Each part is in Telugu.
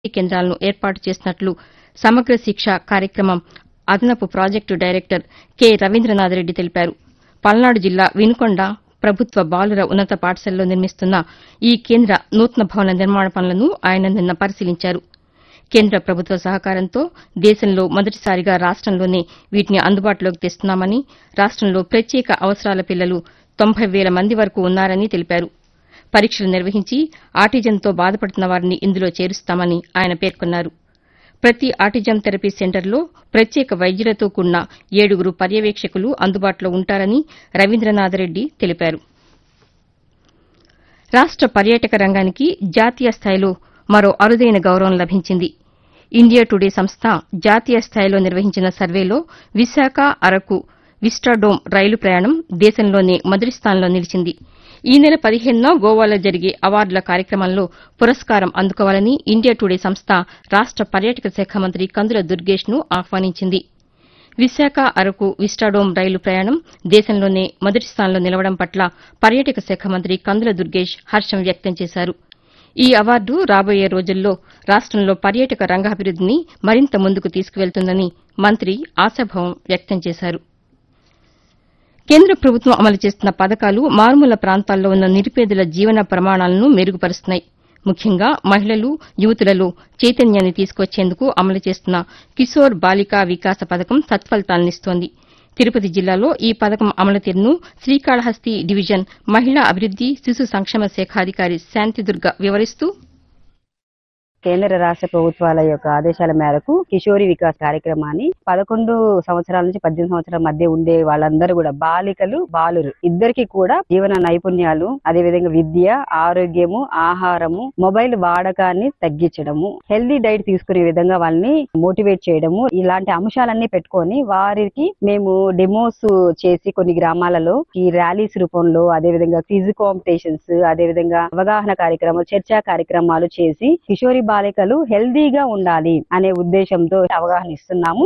కేంద్రాలను ఏర్పాటు చేసినట్లు సమగ్ర శిక్ష కార్యక్రమం అదనపు ప్రాజెక్టు డైరెక్టర్ కె రవీంద్రనాథరెడ్డి తెలిపారు పల్నాడు జిల్లా వినుకొండ ప్రభుత్వ బాలుర ఉన్నత పాఠశాలలో నిర్మిస్తున్న ఈ కేంద్ర నూతన భవన నిర్మాణ పనులను ఆయన నిన్న పరిశీలించారు కేంద్ర ప్రభుత్వ సహకారంతో దేశంలో మొదటిసారిగా రాష్టంలోనే వీటిని అందుబాటులోకి తెస్తున్నామని రాష్టంలో ప్రత్యేక అవసరాల పిల్లలు తొంభై వేల మంది వరకు ఉన్నారని తెలిపారు పరీక్షలు నిర్వహించి ఆటిజంతో బాధపడుతున్న వారిని ఇందులో చేరుస్తామని ఆయన పేర్కొన్నారు ప్రతి ఆటిజం థెరపీ సెంటర్లో ప్రత్యేక వైద్యులతో కూడిన ఏడుగురు పర్యవేక్షకులు అందుబాటులో ఉంటారని రవీంద్రనాథరెడ్డి తెలిపారు రాష్ట పర్యాటక రంగానికి జాతీయ స్థాయిలో మరో అరుదైన గౌరవం లభించింది ఇండియా టుడే సంస్థ జాతీయ స్థాయిలో నిర్వహించిన సర్వేలో విశాఖ అరకు విస్టాడోమ్ రైలు ప్రయాణం దేశంలోనే మొదటి స్థానంలో నిలిచింది ఈ నెల పదిహేనున గోవాలో జరిగే అవార్డుల కార్యక్రమంలో పురస్కారం అందుకోవాలని ఇండియా టుడే సంస్థ రాష్ట పర్యాటక శాఖ మంత్రి కందుల దుర్గేష్ ను ఆహ్వానించింది విశాఖ అరకు విస్టాడోమ్ రైలు ప్రయాణం దేశంలోనే మొదటి స్థానంలో నిలవడం పట్ల పర్యాటక శాఖ మంత్రి కందుల దుర్గేష్ హర్షం వ్యక్తం చేశారు ఈ అవార్డు రాబోయే రోజుల్లో రాష్టంలో పర్యాటక రంగాభివృద్దిని మరింత ముందుకు తీసుకువెళ్తుందని మంత్రి ఆశాభావం వ్యక్తం చేశారు కేంద్ర ప్రభుత్వం అమలు చేస్తున్న పథకాలు మారుమూల ప్రాంతాల్లో ఉన్న నిరుపేదల జీవన ప్రమాణాలను మెరుగుపరుస్తున్నాయి ముఖ్యంగా మహిళలు యువతులలో చైతన్యాన్ని తీసుకొచ్చేందుకు అమలు చేస్తున్న కిశోర్ బాలికా వికాస పథకం సత్ఫలితాలనిస్తోంది తిరుపతి జిల్లాలో ఈ పథకం అమలు తీరును శ్రీకాళహస్తి డివిజన్ మహిళా అభివృద్ది శిశు సంక్షేమ శాఖాధికారి శాంతిదుర్గ వివరిస్తూ కేంద్ర రాష్ట్ర ప్రభుత్వాల యొక్క ఆదేశాల మేరకు కిషోరి వికాస్ కార్యక్రమాన్ని పదకొండు సంవత్సరాల నుంచి పద్దెనిమిది సంవత్సరాల మధ్య ఉండే వాళ్ళందరూ కూడా బాలికలు బాలురు ఇద్దరికి కూడా జీవన నైపుణ్యాలు అదే విధంగా విద్య ఆరోగ్యము ఆహారము మొబైల్ వాడకాన్ని తగ్గించడము హెల్దీ డైట్ తీసుకునే విధంగా వాళ్ళని మోటివేట్ చేయడము ఇలాంటి అంశాలన్నీ పెట్టుకొని వారికి మేము డెమోస్ చేసి కొన్ని గ్రామాలలో ఈ ర్యాలీస్ రూపంలో అదే విధంగా క్విజ్ కాంపిటీషన్స్ అదే విధంగా అవగాహన కార్యక్రమాలు చర్చా కార్యక్రమాలు చేసి కిషోరి బాలికలు హెల్దీగా ఉండాలి అనే ఉద్దేశంతో అవగాహన ఇస్తున్నాము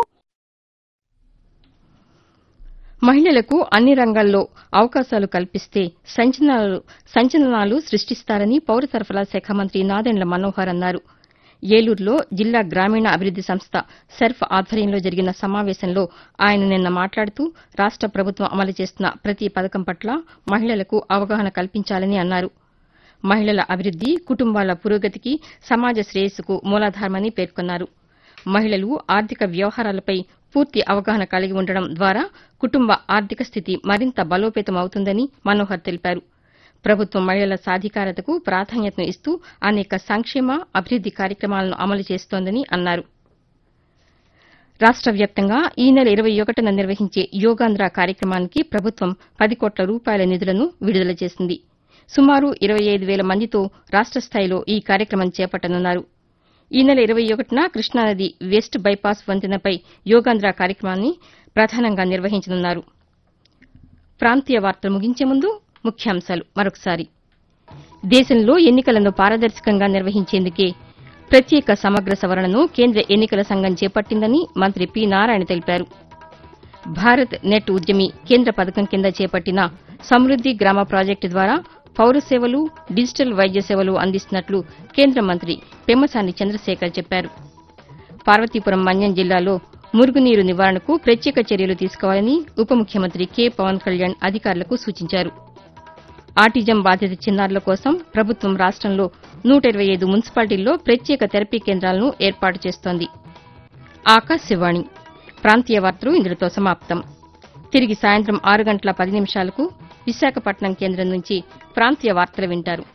మహిళలకు అన్ని రంగాల్లో అవకాశాలు కల్పిస్తే సంచలనాలు సంచలనాలు సృష్టిస్తారని పౌర సరఫరా శాఖ మంత్రి నాదెండ్ల మనోహర్ అన్నారు ఏలూరులో జిల్లా గ్రామీణ అభివృద్ది సంస్థ సెర్ఫ్ ఆధ్వర్యంలో జరిగిన సమావేశంలో ఆయన నిన్న మాట్లాడుతూ రాష్ట ప్రభుత్వం అమలు చేస్తున్న ప్రతి పథకం పట్ల మహిళలకు అవగాహన కల్పించాలని అన్నారు మహిళల అభివృద్ది కుటుంబాల పురోగతికి సమాజ శ్రేయస్సుకు మూలాధారమని పేర్కొన్నారు మహిళలు ఆర్థిక వ్యవహారాలపై పూర్తి అవగాహన కలిగి ఉండడం ద్వారా కుటుంబ ఆర్థిక స్థితి మరింత బలోపేతం అవుతుందని మనోహర్ తెలిపారు ప్రభుత్వం మహిళల సాధికారతకు ప్రాధాన్యతను ఇస్తూ అనేక సంక్షేమ అభివృద్ది కార్యక్రమాలను అమలు చేస్తోందని అన్నారు రాష్ట వ్యాప్తంగా ఈ నెల ఇరవై ఒకటిన నిర్వహించే యోగాంధ్ర కార్యక్రమానికి ప్రభుత్వం పది కోట్ల రూపాయల నిధులను విడుదల చేసింది సుమారు ఇరవై ఐదు వేల మందితో రాష్ట స్థాయిలో ఈ కార్యక్రమం చేపట్టనున్నారు ఈ నెల ఇరవై ఒకటిన కృష్ణానది వెస్ట్ బైపాస్ వంతెనపై యోగాంధ్ర కార్యక్రమాన్ని ప్రధానంగా నిర్వహించనున్నారు ప్రాంతీయ వార్తలు ముగించే ముందు ముఖ్యాంశాలు మరొకసారి దేశంలో ఎన్నికలను పారదర్శకంగా నిర్వహించేందుకే ప్రత్యేక సమగ్ర సవరణను కేంద్ర ఎన్నికల సంఘం చేపట్టిందని మంత్రి పి నారాయణ తెలిపారు భారత్ నెట్ ఉద్యమి కేంద్ర పథకం కింద చేపట్టిన సమృద్ది గ్రామ ప్రాజెక్టు ద్వారా పౌర సేవలు డిజిటల్ వైద్య సేవలు అందిస్తున్నట్లు కేంద్ర మంత్రి పెమ్మసాని చంద్రశేఖర్ చెప్పారు పార్వతీపురం మన్యం జిల్లాలో మురుగునీరు నివారణకు ప్రత్యేక చర్యలు తీసుకోవాలని ఉప ముఖ్యమంత్రి కె పవన్ కళ్యాణ్ అధికారులకు సూచించారు ఆటిజం బాధిత చిన్నారుల కోసం ప్రభుత్వం రాష్టంలో నూట ఇరవై ఐదు మున్సిపాలిటీల్లో ప్రత్యేక థెరపీ కేంద్రాలను ఏర్పాటు చేస్తోంది ఆకాశవాణి ప్రాంతీయ వార్తలు ఇందులో సమాప్తం తిరిగి సాయంత్రం ఆరు గంటల పది నిమిషాలకు విశాఖపట్నం కేంద్రం నుంచి ప్రాంతీయ వార్తలు వింటారు